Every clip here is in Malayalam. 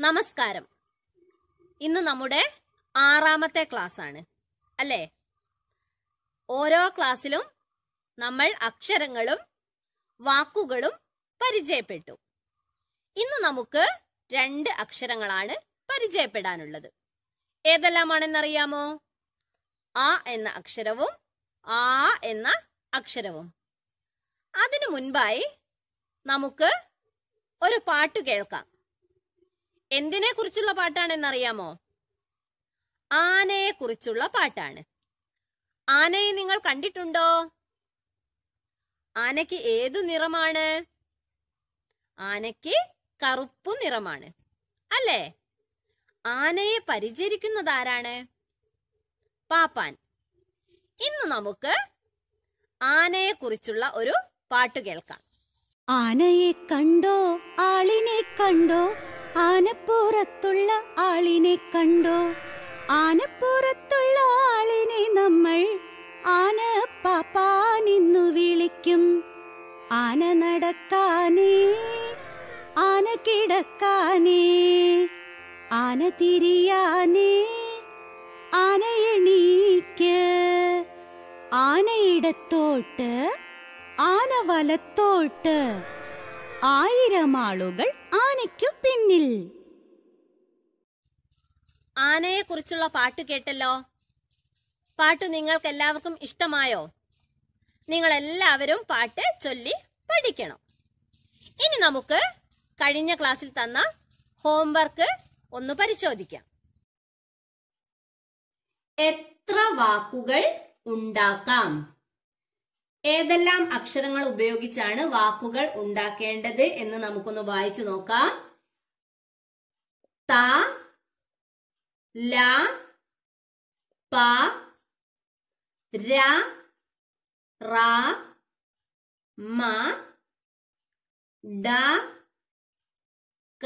നമസ്കാരം ഇന്ന് നമ്മുടെ ആറാമത്തെ ക്ലാസ് ആണ് അല്ലേ ഓരോ ക്ലാസ്സിലും നമ്മൾ അക്ഷരങ്ങളും വാക്കുകളും പരിചയപ്പെട്ടു ഇന്ന് നമുക്ക് രണ്ട് അക്ഷരങ്ങളാണ് പരിചയപ്പെടാനുള്ളത് ഏതെല്ലാമാണെന്നറിയാമോ ആ എന്ന അക്ഷരവും ആ എന്ന അക്ഷരവും അതിനു മുൻപായി നമുക്ക് ഒരു പാട്ട് കേൾക്കാം എന്തിനെ കുറിച്ചുള്ള പാട്ടാണെന്നറിയാമോ ആനയെ കുറിച്ചുള്ള പാട്ടാണ് ആനയെ നിങ്ങൾ കണ്ടിട്ടുണ്ടോ ആനയ്ക്ക് ഏതു നിറമാണ് ആനയ്ക്ക് കറുപ്പു നിറമാണ് അല്ലേ ആനയെ പരിചരിക്കുന്നതാരാണ് പാപ്പാൻ ഇന്ന് നമുക്ക് ആനയെ കുറിച്ചുള്ള ഒരു പാട്ട് കേൾക്കാം ആനയെ കണ്ടോ ആളിനെ കണ്ടോ ആനപ്പുറത്തുള്ള ആളിനെ കണ്ടോ ആനപ്പുറത്തുള്ള ആളിനെ നമ്മൾ ആന പാപ്പാനിന്നു വിളിക്കും ആന നടക്കാനേ ആന കിടക്കാനേ ആന തിരിയാനേ ആന എണീക്ക് ആനയിടത്തോട്ട് ആന വലത്തോട്ട് ആയിരം ആളുകൾ ആനയ്ക്കു പിന്നിൽ ആനയെ കുറിച്ചുള്ള പാട്ട് കേട്ടല്ലോ പാട്ട് നിങ്ങൾക്ക് എല്ലാവർക്കും ഇഷ്ടമായോ നിങ്ങൾ എല്ലാവരും പാട്ട് ചൊല്ലി പഠിക്കണം ഇനി നമുക്ക് കഴിഞ്ഞ ക്ലാസ്സിൽ തന്ന ഹോംവർക്ക് ഒന്ന് പരിശോധിക്കാം എത്ര വാക്കുകൾ ഉണ്ടാക്കാം ഏതെല്ലാം അക്ഷരങ്ങൾ ഉപയോഗിച്ചാണ് വാക്കുകൾ ഉണ്ടാക്കേണ്ടത് എന്ന് നമുക്കൊന്ന് വായിച്ചു നോക്കാം ത ല പ ര റ മ ഡ ക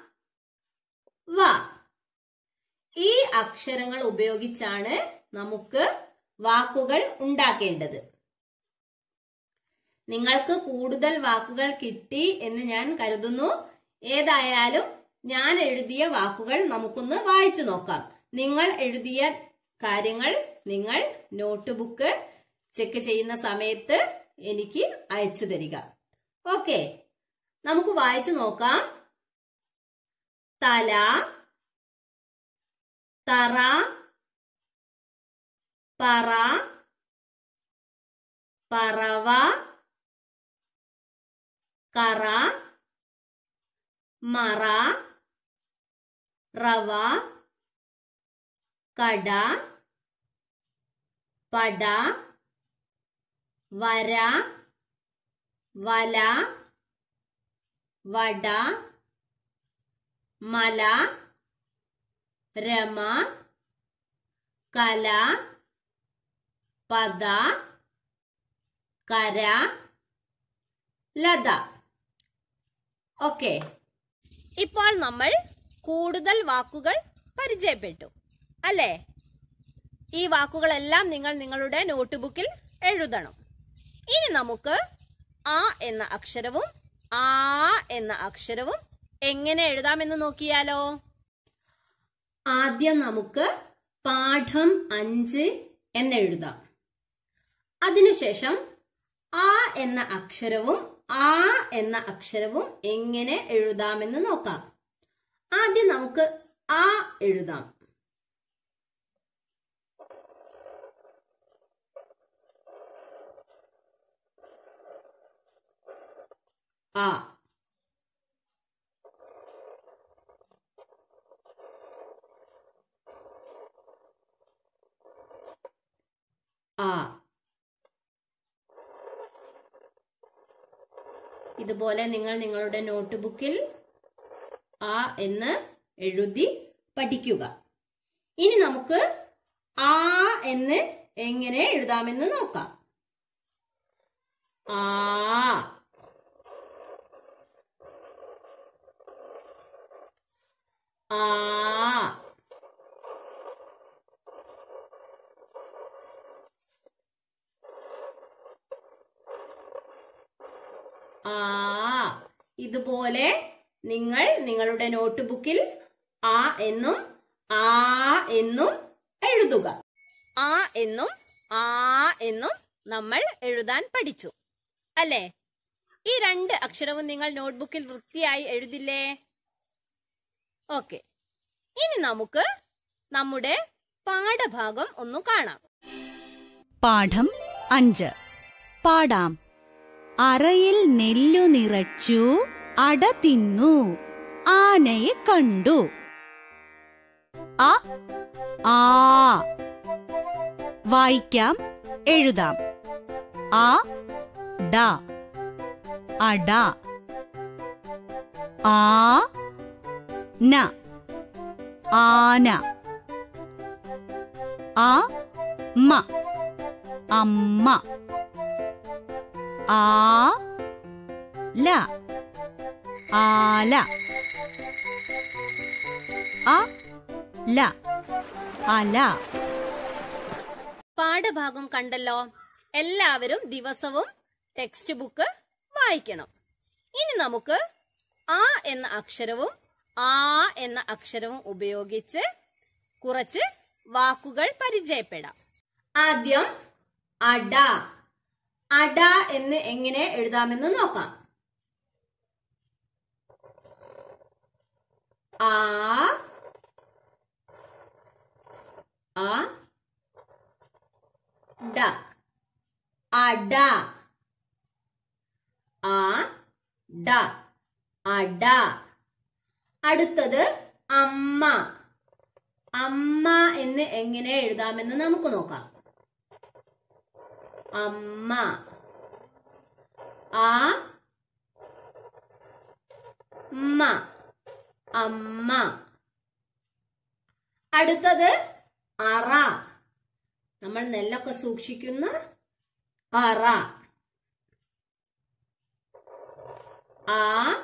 വ ഈ അക്ഷരങ്ങൾ ഉപയോഗിച്ചാണ് നമുക്ക് വാക്കുകൾ ഉണ്ടാക്കേണ്ടത് നിങ്ങൾക്ക് കൂടുതൽ വാക്കുകൾ കിട്ടി എന്ന് ഞാൻ കരുതുന്നു ഏതായാലും ഞാൻ എഴുതിയ വാക്കുകൾ നമുക്കൊന്ന് വായിച്ചു നോക്കാം നിങ്ങൾ എഴുതിയ കാര്യങ്ങൾ നിങ്ങൾ നോട്ട് ബുക്ക് ചെക്ക് ചെയ്യുന്ന സമയത്ത് എനിക്ക് അയച്ചു തരിക ഓക്കെ നമുക്ക് വായിച്ചു നോക്കാം തല തറ പറ പറവ കറ മറ റവ കട പട വര വല വട മല രമ കല പദ കര ലത ഓക്കെ ഇപ്പോൾ നമ്മൾ കൂടുതൽ വാക്കുകൾ പരിചയപ്പെട്ടു അല്ലേ ഈ വാക്കുകളെല്ലാം നിങ്ങൾ നിങ്ങളുടെ നോട്ട്ബുക്കിൽ എഴുതണം ഇനി നമുക്ക് ആ എന്ന അക്ഷരവും ആ എന്ന അക്ഷരവും എങ്ങനെ എഴുതാമെന്ന് നോക്കിയാലോ ആദ്യം നമുക്ക് പാഠം അഞ്ച് എന്നെഴുതാം അതിനുശേഷം ആ എന്ന അക്ഷരവും ആ എന്ന അക്ഷരവും എങ്ങനെ എഴുതാമെന്ന് നോക്കാം ആദ്യം നമുക്ക് ആ എഴുതാം ആ ആ ഇതുപോലെ നിങ്ങൾ നിങ്ങളുടെ നോട്ട്ബുക്കിൽ ആ എന്ന് എഴുതി പഠിക്കുക ഇനി നമുക്ക് ആ എന്ന് എങ്ങനെ എഴുതാമെന്ന് നോക്കാം ആ ആ ആ ഇതുപോലെ നിങ്ങൾ നിങ്ങളുടെ നോട്ട് ബുക്കിൽ ആ എന്നും ആ എന്നും എഴുതുക ആ എന്നും ആ എന്നും നമ്മൾ എഴുതാൻ പഠിച്ചു അല്ലേ ഈ രണ്ട് അക്ഷരവും നിങ്ങൾ നോട്ട്ബുക്കിൽ വൃത്തിയായി എഴുതില്ലേ ഓക്കെ ഇനി നമുക്ക് നമ്മുടെ പാഠഭാഗം ഒന്ന് കാണാം പാഠം അഞ്ച് പാടാം അറയിൽ നെല്ലു നിറച്ചു അട തിന്നു ആനയെ കണ്ടു അ ആ വായിക്കാം എഴുതാം ആ ഡ അട ആ ന ആന ആ മ അമ്മ ആ ല ആല അ ല അല പാഠഭാഗം കണ്ടല്ലോ എല്ലാവരും ദിവസവും ടെക്സ്റ്റ് ബുക്ക് വായിക്കണം ഇനി നമുക്ക് ആ എന്ന അക്ഷരവും ആ എന്ന അക്ഷരവും ഉപയോഗിച്ച് കുറച്ച് വാക്കുകൾ പരിചയപ്പെടാം ആദ്യം അട അട എന്ന് എങ്ങനെ എഴുതാമെന്ന് നോക്കാം ആ ആ ഡ അട ആ ഡ അട അടുത്തത് അമ്മ അമ്മ എന്ന് എങ്ങനെ എഴുതാമെന്ന് നമുക്ക് നോക്കാം അമ്മ ആ മ അമ്മ അടുത്തത് അറ നമ്മൾ നെല്ലൊക്കെ സൂക്ഷിക്കുന്ന അറ ആ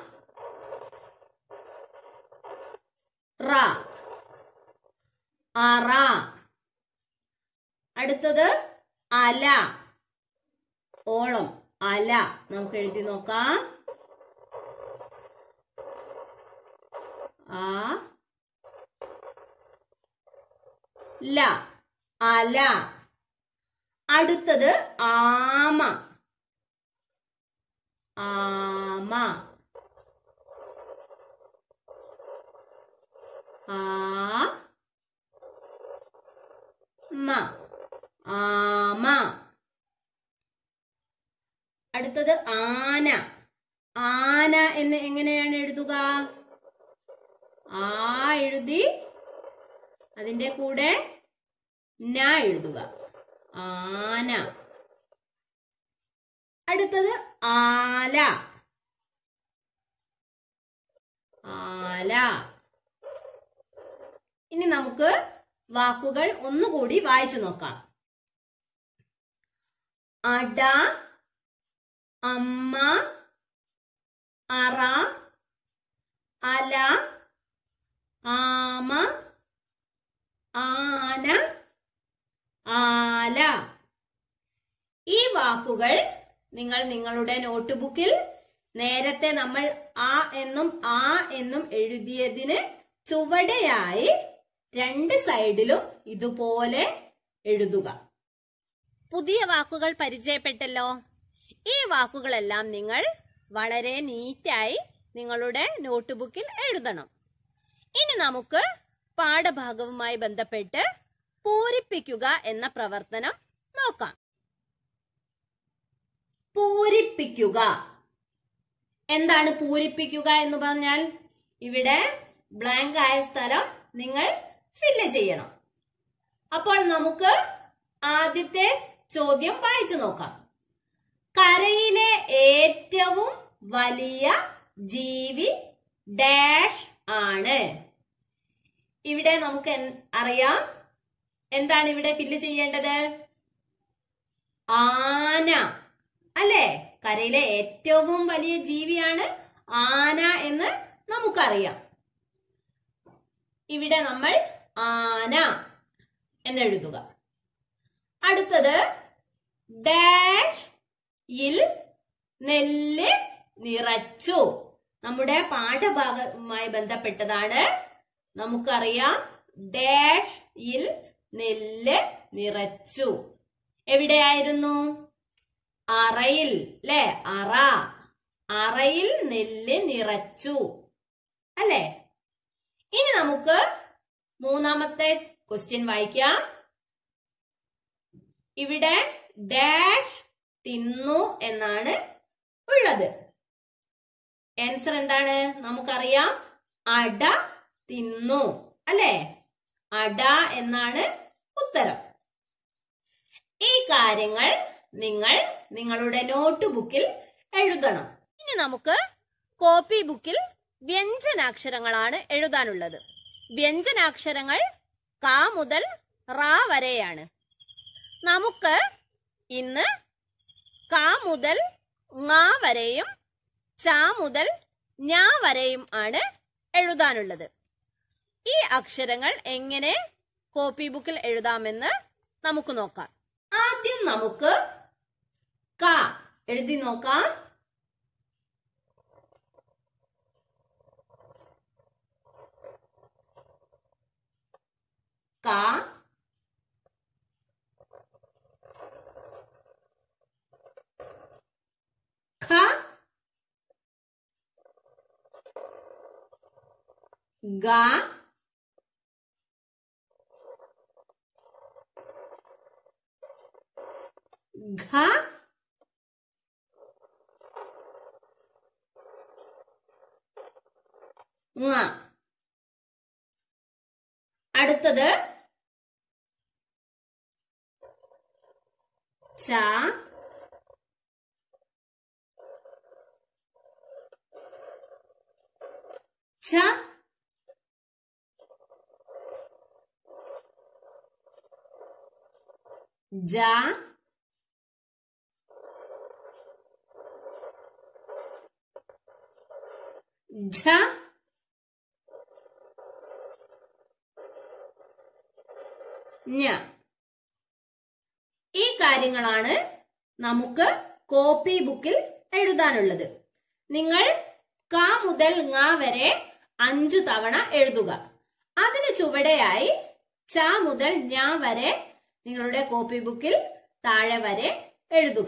റ അറ അടുത്തത് അല ഓളം അല നമുക്ക് എഴുതി നോക്കാം ആ ല അല അടുത്തത് ആമ ആമ ആ മ ആമ അടുത്തത് ആന ആന എന്ന് എങ്ങനെയാണ് എഴുതുക ആ എഴുതി അതിന്റെ കൂടെ ന എഴുതുക ആന അടുത്തത് ആല ആല ഇനി നമുക്ക് വാക്കുകൾ ഒന്നുകൂടി വായിച്ചു നോക്കാം അട അമ്മ അറ അല ആമ ആന ആല ഈ വാക്കുകൾ നിങ്ങൾ നിങ്ങളുടെ നോട്ട്ബുക്കിൽ നേരത്തെ നമ്മൾ ആ എന്നും ആ എന്നും എഴുതിയതിന് ചുവടെയായി രണ്ട് സൈഡിലും ഇതുപോലെ എഴുതുക പുതിയ വാക്കുകൾ പരിചയപ്പെട്ടല്ലോ ഈ വാക്കുകളെല്ലാം നിങ്ങൾ വളരെ നീറ്റായി നിങ്ങളുടെ നോട്ട്ബുക്കിൽ എഴുതണം ഇനി നമുക്ക് പാഠഭാഗവുമായി ബന്ധപ്പെട്ട് പൂരിപ്പിക്കുക എന്ന പ്രവർത്തനം നോക്കാം പൂരിപ്പിക്കുക എന്താണ് പൂരിപ്പിക്കുക എന്ന് പറഞ്ഞാൽ ഇവിടെ ബ്ലാങ്ക് ആയ സ്ഥലം നിങ്ങൾ ഫില്ല് ചെയ്യണം അപ്പോൾ നമുക്ക് ആദ്യത്തെ ചോദ്യം വായിച്ചു നോക്കാം കരയിലെ ഏറ്റവും വലിയ ജീവി ഡാഷ് ആണ് ഇവിടെ നമുക്ക് എൻ- അറിയാം എന്താണ് ഇവിടെ ഫില്ല് ചെയ്യേണ്ടത് ആന അല്ലേ കരയിലെ ഏറ്റവും വലിയ ജീവിയാണ് ആന എന്ന് നമുക്കറിയാം ഇവിടെ നമ്മൾ ആന എന്നെഴുതുക അടുത്തത് ഡാഷ് ഇൽ നെല്ല് നിറച്ചു നമ്മുടെ പാഠഭാഗവുമായി ബന്ധപ്പെട്ടതാണ് നമുക്കറിയാം ഡാഷ് ഇൽ നെല്ല് നിറച്ചു എവിടെയായിരുന്നു അറയിൽ ല്ലേ അറ അറയിൽ നെല്ല് നിറച്ചു അല്ലേ ഇനി നമുക്ക് മൂന്നാമത്തെ ക്വസ്റ്റ്യൻ വായിക്കാം ഇവിടെ ഡാഷ് തിന്നു എന്നാണ് ഉള്ളത് ആൻസർ എന്താണ് നമുക്കറിയാം അട തിന്നു അല്ലേ അട എന്നാണ് ഉത്തരം ഈ കാര്യങ്ങൾ നിങ്ങൾ നിങ്ങളുടെ നോട്ട് ബുക്കിൽ എഴുതണം ഇനി നമുക്ക് കോപ്പി ബുക്കിൽ വ്യഞ്ജനാക്ഷരങ്ങളാണ് എഴുതാനുള്ളത് വ്യഞ്ജനാക്ഷരങ്ങൾ ക മുതൽ റാ വരെയാണ് നമുക്ക് ഇന്ന് ക മുതൽ ങ വരെയും ച മുതൽ ഞ വരെയും ആണ് എഴുതാനുള്ളത് ഈ അക്ഷരങ്ങൾ എങ്ങനെ കോപ്പി ബുക്കിൽ എഴുതാമെന്ന് നമുക്ക് നോക്കാം ആദ്യം നമുക്ക് ക എഴുതി നോക്കാം ക ഖ ഗ ഘ ങ അടുത്തത് ച ഛ ജ ഝ ഞ ഈ കാര്യങ്ങളാണ് നമുക്ക് കോപ്പി ബുക്കിൽ എഴുതാനുള്ളത് നിങ്ങൾ ക മുതൽ ങ വരെ അഞ്ചു തവണ എഴുതുക അതിന് ചുവടെയായി ച മുതൽ ഞ വരെ നിങ്ങളുടെ കോപ്പി ബുക്കിൽ താഴെ വരെ എഴുതുക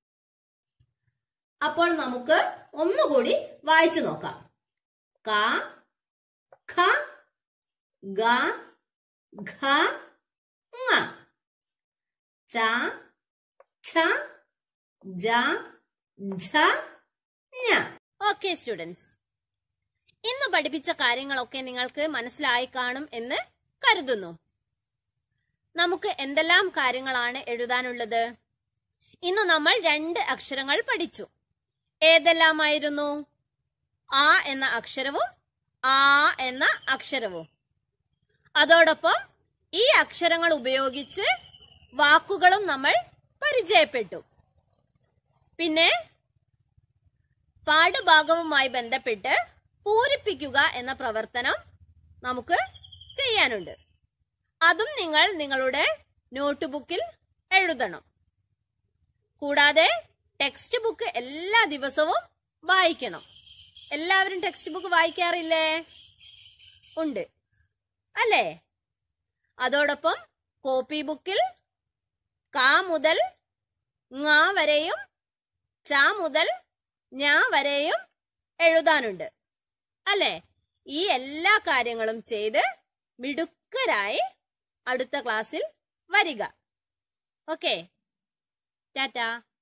അപ്പോൾ നമുക്ക് ഒന്നുകൂടി വായിച്ചു നോക്കാം ക ഖ ഗ ഘ ങ ച ഛ ജ ഝ ഞ ഓക്കെ സ്റ്റുഡൻസ് ഇന്ന് പഠിപ്പിച്ച കാര്യങ്ങളൊക്കെ നിങ്ങൾക്ക് മനസ്സിലായി കാണും എന്ന് കരുതുന്നു നമുക്ക് എന്തെല്ലാം കാര്യങ്ങളാണ് എഴുതാനുള്ളത് ഇന്ന് നമ്മൾ രണ്ട് അക്ഷരങ്ങൾ പഠിച്ചു ഏതെല്ലാമായിരുന്നു ആ എന്ന അക്ഷരവും ആ എന്ന അക്ഷരവും അതോടൊപ്പം ഈ അക്ഷരങ്ങൾ ഉപയോഗിച്ച് വാക്കുകളും നമ്മൾ പരിചയപ്പെട്ടു പിന്നെ പാഠഭാഗവുമായി ബന്ധപ്പെട്ട് പൂരിപ്പിക്കുക എന്ന പ്രവർത്തനം നമുക്ക് ചെയ്യാനുണ്ട് അതും നിങ്ങൾ നിങ്ങളുടെ നോട്ട് ബുക്കിൽ എഴുതണം കൂടാതെ ടെക്സ്റ്റ് ബുക്ക് എല്ലാ ദിവസവും വായിക്കണം എല്ലാവരും ടെക്സ്റ്റ് ബുക്ക് വായിക്കാറില്ലേ ഉണ്ട് അല്ലേ അതോടൊപ്പം കോപ്പി ബുക്കിൽ ക മുതൽ ങ വരെയും ച മുതൽ ഞ വരെയും എഴുതാനുണ്ട് അല്ലേ ഈ എല്ലാ കാര്യങ്ങളും ചെയ്ത് മിടുക്കരായി അടുത്ത ക്ലാസ്സിൽ വരിക ഓക്കെ ടാറ്റ